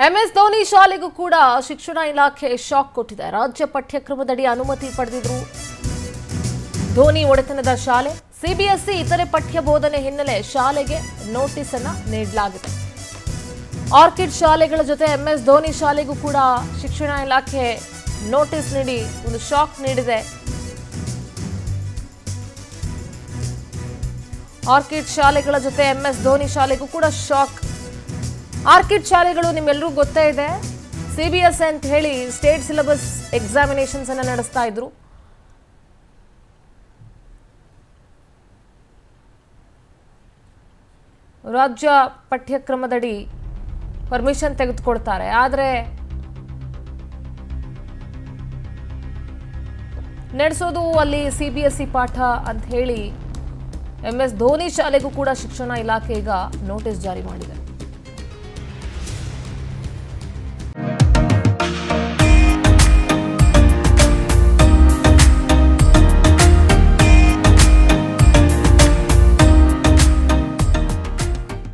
MS Dhoni ಶಾಲೆಗೂ ಕೂಡ ಶಿಕ್ಷಣ ಇಲಾಖೆ ಶಾಕ್ ಕೊಟ್ಟಿದೆ ರಾಜ್ಯ ಪಠ್ಯಕ್ರಮದಡಿ ಅನುಮತಿ ಪಡೆದಿದ್ರು ಧೋನಿ ಒಡೆತನದ ಶಾಲೆ ಸಿಬಿಎಸ್ಇ ಇತರೆ ಪಠ್ಯ ಬೋಧನೆ ಹಿನ್ನೆಲೆ ಶಾಲೆಗೆ ನೋಟಿಸ್ ಅನ್ನ ನೀಡಲಾಗಿದೆ ಆರ್ಕಿಡ್ ಶಾಲೆಗಳ ಜೊತೆ ಎಂಎಸ್ ಧೋನಿ ಶಾಲೆಗೂ ಕೂಡ ಶಿಕ್ಷಣ ಇಲಾಖೆ ನೋಟಿಸ್ ನೀಡಿ ಒಂದು ಶಾಕ್ ನೀಡಿದೆ ಆರ್ಕಿಡ್ ಶಾಲೆಗಳ ಜೊತೆ ಎಂಎಸ್ ಧೋನಿ ಶಾಲೆಗೂ ಕೂಡ ಶಾಕ್ ಆರ್ಕಿಡ್ ಶಾಲೆಗಳು ನಿಮ್ಮೆಲ್ಲರೂ ಗೊತ್ತೇ ಇದೆ ಸಿಬಿಎಸ್ ಅಂತ ಹೇಳಿ ಸ್ಟೇಟ್ ಸಿಲೆಬಸ್ ಎಕ್ಸಾಮಿನೇಷನ್ಸ್ ಅನ್ನ ನಡೆಸ್ತಾ ಇದ್ರು ರಾಜ್ಯ ಪಠ್ಯಕ್ರಮದಡಿ ಪರ್ಮಿಷನ್ ತೆಗೆದುಕೊಳ್ತಾರೆ ಆದರೆ ನಡೆಸೋದು ಅಲ್ಲಿ ಸಿ ಬಿ ಎಸ್ ಸಿ ಪಾಠ ಅಂತ ಹೇಳಿ ಎಂ ಎಸ್ ಧೋನಿ ಶಾಲೆಗೂ ಕೂಡ ಶಿಕ್ಷಣ ಇಲಾಖೆ ಈಗ ನೋಟಿಸ್ ಜಾರಿ ಮಾಡಿದೆ